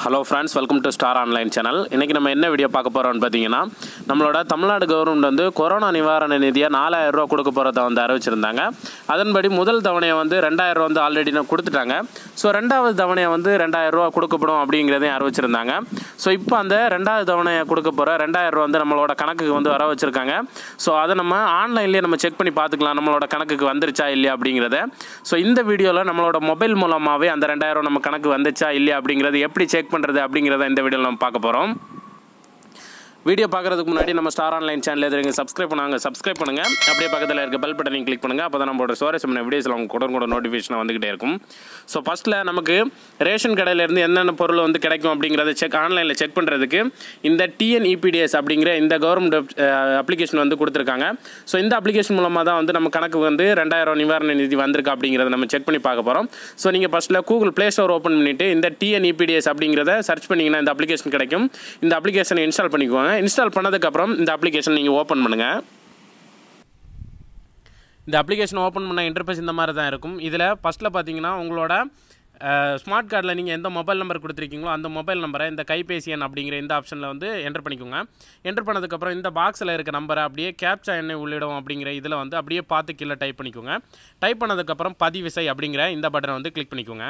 hello friends welcome to star online channel இன்றைக்கி நம்ம என்ன வீடியோ பார்க்க போகிறோம்னு பார்த்தீங்கன்னா நம்மளோட தமிழ்நாடு கவர்மெண்ட் வந்து கொரோனா நிவாரண நிதியாக நாலாயிரம் ரூபா கொடுக்க போகிறத வந்து அறிவிச்சிருந்தாங்க அதன்படி முதல் தவணையை வந்து ரெண்டாயிரம் ரூபா வந்து ஆல்ரெடி கொடுத்துட்டாங்க ஸோ ரெண்டாவது தவணையை வந்து ரெண்டாயிரம் ரூபா கொடுக்கப்படும் அப்படிங்கிறதையும் அறிவிச்சிருந்தாங்க ஸோ இப்போ அந்த ரெண்டாவது தவணையை கொடுக்க போகிற ரெண்டாயிரம் ரூபா வந்து நம்மளோட கணக்குக்கு வந்து வர வச்சுருக்காங்க ஸோ அதை நம்ம ஆன்லைன்லேயே நம்ம செக் பண்ணி பார்த்துக்கலாம் நம்மளோட கணக்குக்கு வந்துருச்சா இல்லையா அப்படிங்கிறத ஸோ இந்த வீடியோவில் நம்மளோட மொபைல் மூலமாகவே அந்த ரெண்டாயிரம் நம்ம கணக்கு வந்துச்சா இல்லையா அப்படிங்கிறது எப்படி செக் பண்ணுறது அப்படிங்கிறத இந்த வீடியோவில் நம்ம பார்க்க போகிறோம் வீடியோ பார்க்குறதுக்கு முன்னாடி நம்ம ஸ்டார் ஆன்லைன் சேனல் எதிர்ங்க சப்ஸ்கிரைப் பண்ணாங்க சப்ஸ்கிரைப் பண்ணுங்கள் அப்படியே பக்கத்தில் இருக்க பெல் பட்டனையும் கிளிக் பண்ணுங்கள் அப்போ தான் நம்மளோட சுவாரஸ்யமான வீடியோஸில் அவங்க கூட கூட நோட்டிஃபிகேஷன் வந்துக்கிட்டே இருக்கும் ஸோ ஃபஸ்ட்டில் நமக்கு ரேஷன் கடையிலேருந்து என்னென்ன பொருள் வந்து கிடைக்கும் அப்படிங்கிறத செக் ஆன்லைனில் செக் பண்ணுறதுக்கு இந்த டிஎன்இபிடிஎஸ் அப்படிங்கிற இந்த கவர்மெண்ட் அப்ளிகேஷன் வந்து கொடுத்துருக்காங்க ஸோ இந்த அப்ளிகேஷன் மூலமாக தான் வந்து நம்ம கணக்கு வந்து ரெண்டாயிரம் நிவாரண நிதி வந்திருக்கு அப்படிங்கிறத நம்ம செக் பண்ணி பார்க்க போகிறோம் ஸோ நீங்கள் ஃபஸ்ட்டில் கூகுள் ப்ளே ஸ்டோர் ஓப்பன் பண்ணிவிட்டு இந்த டிஎன்இபிடிஎஸ் அப்படிங்கிறத சர்ச் பண்ணிங்கன்னா இந்த அப்ளிகேஷன் கிடைக்கும் இந்த அப்ளிகேஷனை இன்ஸ்டால் பண்ணிக்கோங்க இன்ஸ்டால் பண்ணதுக்கப்புறம் இந்த அப்ளிகேஷன் நீங்கள் ஓப்பன் பண்ணுங்கள் இந்த அப்ளிகேஷன் ஓப்பன் பண்ண இன்டர்ஃபேஸ் இந்த மாதிரி தான் இருக்கும் இதில் ஃபஸ்ட்டில் பார்த்தீங்கன்னா உங்களோட ஸ்மார்ட் கார்டில் நீங்கள் எந்த மொபைல் நம்பர் கொடுத்துருக்கீங்களோ அந்த மொபைல் நம்பரை இந்த கைபேசி எண் அப்படிங்கிற இந்த ஆப்ஷனில் வந்து என்டர் பண்ணிக்கோங்க என்டர் பண்ணதுக்கப்புறம் இந்த பாக்ஸில் இருக்க நம்பரை அப்படியே கேப்சா எண்ணை உள்ளிடும் அப்படிங்கிற இதில் வந்து அப்படியே பார்த்து கீழே டைப் பண்ணிக்கோங்க டைப் பண்ணதுக்கப்புறம் பதிவிசை அப்படிங்கிற இந்த பட்டனை வந்து கிளிக் பண்ணிக்கோங்க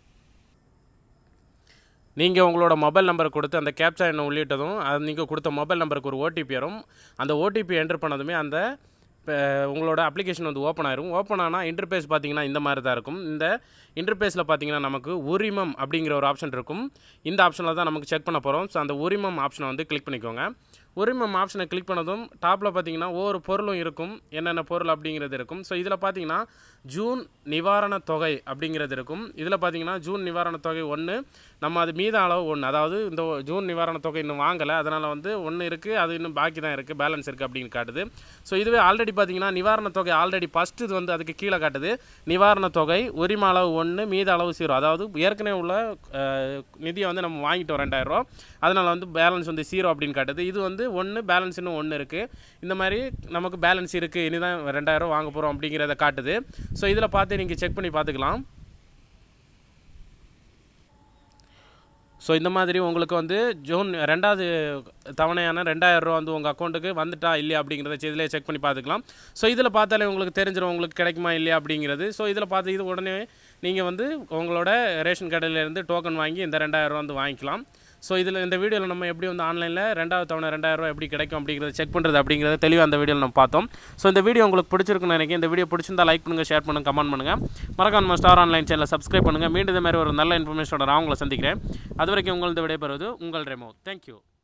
நீங்கள் உங்களோட மொபைல் நம்பரை கொடுத்து அந்த கேப்சா எண்ணை உள்ளிட்டதும் அது நீங்கள் கொடுத்த மொபைல் நம்பருக்கு ஒரு ஓடிபி வரும் அந்த ஓடிபி என்டர் பண்ணதுமே அந்த இப்போ உங்களோட அப்ளிகேஷன் வந்து ஓப்பன் ஆயிரும் ஓப்பன் ஆனால் இன்டர்பேஸ் பார்த்தீங்கன்னா இந்த மாதிரி தான் இருக்கும் இந்த இன்டர்பேஸில் பார்த்தீங்கன்னா நமக்கு உரிமம் அப்படிங்கிற ஒரு ஆப்ஷன் இருக்கும் இந்த ஆப்ஷனில் தான் நமக்கு செக் பண்ண போகிறோம் ஸோ அந்த உரிமம் ஆப்ஷனை வந்து கிளிக் பண்ணிக்கோங்க உரிமம் ஆப்ஷனை கிளிக் பண்ணதும் டாப்பில் பார்த்தீங்கன்னா ஒவ்வொரு பொருளும் இருக்கும் என்னென்ன பொருள் அப்படிங்கிறது இருக்கும் ஸோ இதில் பார்த்தீங்கன்னா ஜூன் நிவாரண தொகை அப்படிங்கிறது இருக்கும் இதில் பார்த்தீங்கன்னா ஜூன் நிவாரண தொகை ஒன்று நம்ம அது மீத அளவு ஒன்று அதாவது இந்த ஜூன் நிவாரண தொகை இன்னும் வாங்கலை அதனால் வந்து ஒன்று இருக்குது அது இன்னும் பாக்கி தான் இருக்குது பேலன்ஸ் இருக்குது அப்படின்னு காட்டுது ஸோ இதுவே ஆல்ரெடி பார்த்தீங்கன்னா நிவாரண தொகை ஆல்ரெடி ஃபஸ்ட்டு இது வந்து அதுக்கு கீழே காட்டுது நிவாரண தொகை உரிம அளவு ஒன்று மீத அளவு ஜீரோ அதாவது ஏற்கனவே உள்ள நிதியை வந்து நம்ம வாங்கிட்டோம் ரெண்டாயிரரூவா அதனால் வந்து பேலன்ஸ் வந்து ஜீரோ அப்படின்னு காட்டுது இது வந்து ஒன்று பேலன்ஸ் இன்னும் ஒன்று இருக்குது இந்த மாதிரி நமக்கு பேலன்ஸ் இருக்குது இனி தான் ரெண்டாயிரம் வாங்க போகிறோம் அப்படிங்கிறத காட்டுது ஸோ இதில் பார்த்து நீங்கள் செக் பண்ணி பார்த்துக்கலாம் ஸோ இந்த மாதிரி உங்களுக்கு வந்து ஜூன் ரெண்டாவது தவணையான ரெண்டாயிரம் ரூபா வந்து உங்கள் அக்கௌண்ட்டுக்கு வந்துட்டா இல்லையா அப்படிங்கிறத இதிலே செக் பண்ணி பார்த்துக்கலாம் ஸோ இதில் பார்த்தாலே உங்களுக்கு தெரிஞ்சிடும் உங்களுக்கு கிடைக்குமா இல்லையா அப்படிங்கிறது ஸோ இதில் பார்த்து இது உடனே நீங்கள் வந்து உங்களோட ரேஷன் கடையிலேருந்து டோக்கன் வாங்கி இந்த ரெண்டாயிரம் வந்து வாங்கிக்கலாம் ஸோ இதில் இந்த வீடியோவில் நம்ம எப்படி வந்து ஆன்லைனில் ரெண்டாவது தவணை ரெண்டாயிரரூவா எப்படி கிடைக்கும் அப்படிங்கிறத செக் பண்ணுறது அப்படிங்கிறத தெளிவாக அந்த வீடியோவில் நம்ம பார்த்தோம் ஸோ இந்த வீடியோ உங்களுக்கு பிடிச்சிருக்குன்னு நினைக்கிறேன் இந்த வீடியோ பிடிச்சிருந்தா லைக் பண்ணுங்கள் ஷேர் பண்ணுங்கள் கமெண்ட் பண்ணுங்கள் மறக்காம நம்ம ஸ்டார் ஆன்லைன் சேனலை சப்ஸ்கிரைப் பண்ணுங்கள் மீண்டும் இந்த மாதிரி ஒரு நல்ல இன்ஃபர்மேஷனோட நான் உங்களை சந்திக்கிறேன் அது வரைக்கும் உங்களது விடைபெறுவது உங்கள் ரெமோ தேங்க்யூ